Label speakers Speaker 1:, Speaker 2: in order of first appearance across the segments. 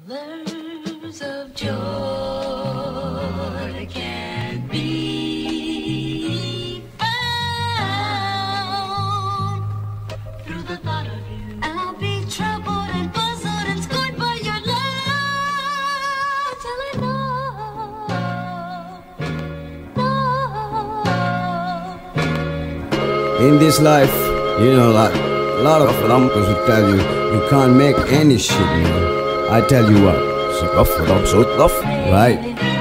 Speaker 1: Colors of joy can't be found through the thought of you. I'll be troubled and puzzled and scorned by your love till I know, know.
Speaker 2: In this life, you know, like, a lot of uncles will tell you, you can't make any shit, man. I tell you what, so tough, I'm so tough, right?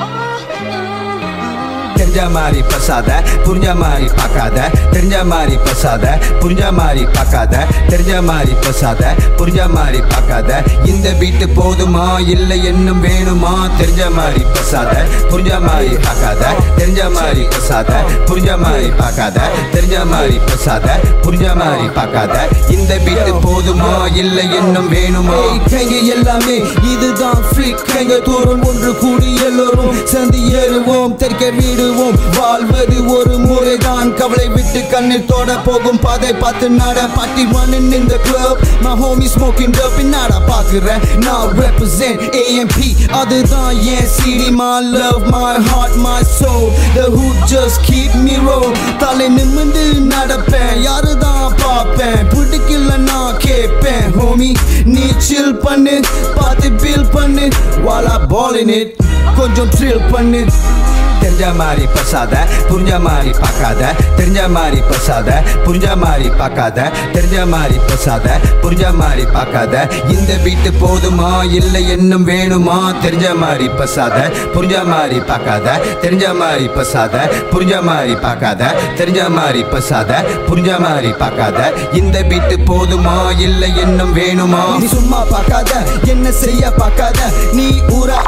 Speaker 3: தெரிஞ்ச மாதிரி பசாத புரிஞ்ச மாதிரி பார்க்காத தெரிஞ்ச மாதிரி பசாத புரிஞ்ச மாதிரி பார்க்காத தெரிஞ்ச மாதிரி பசாத புரிஞ்ச மாதிரி பார்க்காத இந்த வீட்டு போதுமா இல்லை இன்னும் வேணுமா தெரிஞ்ச மாதிரி பசாத புரிஞ்ச மாதிரி பார்க்காத தெரிஞ்ச மாதிரி பசாத புரிஞ்ச மாதிரி பார்க்காத தெரிஞ்ச மாதிரி பசாத புரிஞ்ச மாதிரி பார்க்காத இந்த வீட்டு போதுமா இல்லை இன்னும் வேணுமா
Speaker 4: கைங்க எல்லாமே இதுதான் ஃப்ரீக் கைங்க தூரம் ஒன்று கூடி எல்லோரும் சேர்ந்து ஏறுவோம் தெற்க வீடுவோம் வாழ்வது ஒரு முறைதான் கவலை விட்டு கண்ணில் தோட போகும் பாதை பார்த்து நட பாட்டி running in the club my homie smoking dope நாட பாக்குறேன் நான் represent AMP அதுதான் என் CD my love my heart my soul the hood just keep me roll தலை நிமிந்து நடப்பேன் யாரு தான் பார்ப்பேன் பிடிக்கல நான் கேட்பேன் ஹோமி நீ chill பண்ணு பார்த்து பில் பண்ணு while I ballin' it கொஞ்சம் த்ரில் பண்ணு
Speaker 3: தெரிஞ்ச மாதிரி பசாத புரிஞ்ச மாதிரி பார்க்காத தெரிஞ்ச மாதிரி பசாத புரிஞ்ச மாதிரி பார்க்காத தெரிஞ்ச மாதிரி பசாத புரிஞ்ச மாதிரி பார்க்காத இந்த வீட்டு போதுமா இல்லை இன்னும் வேணுமா தெரிஞ்ச மாதிரி பசாத புரிஞ்ச மாதிரி பார்க்காத தெரிஞ்ச மாதிரி பசாத புரிஞ்ச மாதிரி பார்க்காத தெரிஞ்ச மாதிரி பசாத புரிஞ்ச மாதிரி பார்க்காத இந்த வீட்டு போதுமா இல்லை இன்னும் வேணுமா
Speaker 4: நீ சும்மா பார்க்காத என்ன செய்ய பார்க்காத நீ ஊரா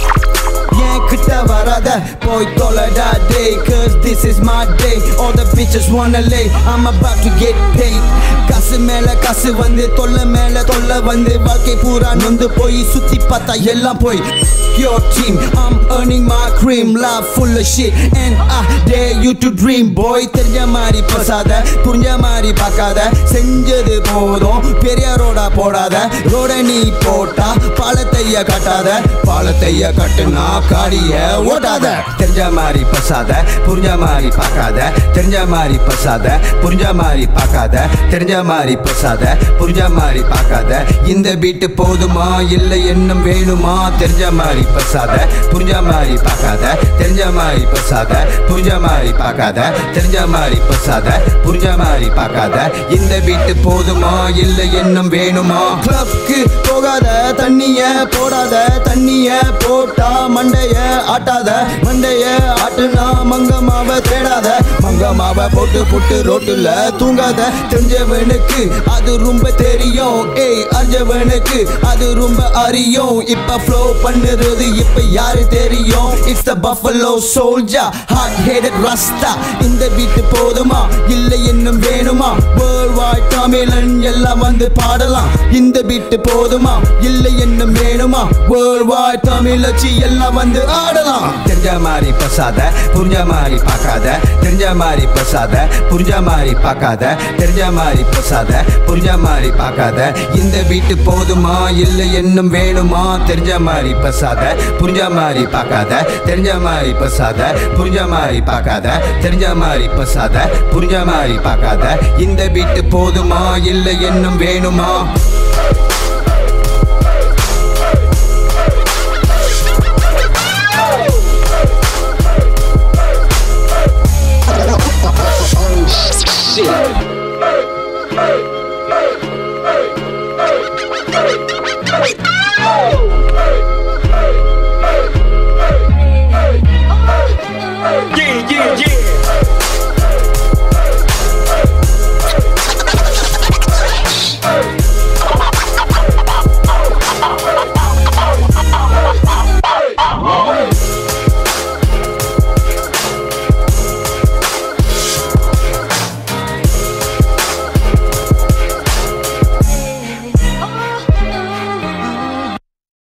Speaker 4: என் கிட்ட வராத போய் தொலைடா டே cause this is my day all the bitches wanna lay I'm about to get paid காசு மேல காசு வந்து தொல்லை மேல தொல்லை வந்து வாழ்க்கை பூரா நொந்து போய் சுத்தி பார்த்தா எல்லாம் போய் Your team, I'm earning my cream Life full of shit and I dare you to dream Boy தெரிஞ்ச மாதிரி பசாத புரிஞ்ச மாதிரி பார்க்காத செஞ்சது போதும் பெரியாரோட போடாத ரோட நீ போட்டா பாலத்தைய கட்டாத பாலத்தைய கட்டுனா காடிய ஓட்டாத
Speaker 3: தெரிஞ்ச மாதிரி பசாத புரிஞ்ச மாதிரி பார்க்காத தெரிஞ்ச மாதிரி பசாத புரிஞ்ச மாதிரி பார்க்காத தெரிஞ்ச மாதிரி பசாத புரிஞ்ச மாதிரி பார்க்காத இந்த வீட்டு போதுமா இல்லை இன்னும் வேணுமா தெரிஞ்ச மாதிரி பசாத புரிஞ்ச மாதிரி பார்க்காத தெரிஞ்ச மாதிரி பசாத புரிஞ்ச மாதிரி பார்க்காத தெரிஞ்ச மாதிரி பசாத புரிஞ்ச மாதிரி பார்க்காத இந்த வீட்டு போதுமா இல்லை இன்னும் வேணுமா
Speaker 4: கிளப்க்கு போகாத தண்ணிய போடாத தண்ணிய போட்டா மண்டைய ஆட்டாத மண்டைய ஆட்டுனா மங்கமாவ தேடாத மங்கமாவ போட்டு போட்டு ரோட்டுல தூங்காத தெரிஞ்சவனுக்கு அது ரொம்ப தெரியும் ஏய் அறிஞ்சவனுக்கு அது ரொம்ப அறியும் இப்ப ஃப்ளோ பண்ணுறது இப்ப யாரு தெரியும் it's the buffalo soldier hard headed rasta இந்த வீட்டு போதுமா இல்லை இன்னும் வேணுமா வேர்ல்ட் வாய்ட் தமிழன் எல்லாம் வந்து பாடலாம் இந்த வீட்டு போதுமா இல்லை இன்னும் வேணுமா வேர்ல்ட் வாய்ட் தமிழச்சி எல்லாம் வந்து ஆடலாம்
Speaker 3: தெரிஞ்ச மாதிரி பசாத புரிஞ்ச மாதிரி பார்க்காத தெரிஞ்ச மாதிரி பசாத புரிஞ்ச மாதிரி பார்க்காத தெரிஞ்ச மாதிரி பசாத புரிஞ்ச மாதிரி பார்க்காத இந்த வீட்டு போதுமா இல்லை இன்னும் வேணுமா தெரிஞ்ச மாதிரி பசாத புரிஞ்ச மாதிரி பார்க்காத தெரிஞ்ச மாதிரி பசாத புரிஞ்ச மாதிரி பார்க்காத தெரிஞ்ச மாதிரி பசாத புரிஞ்ச மாதிரி பார்க்காத இந்த வீட்டு போதுமா இல்லை இன்னும் வேணுமா
Speaker 5: Yeah, yeah, yeah.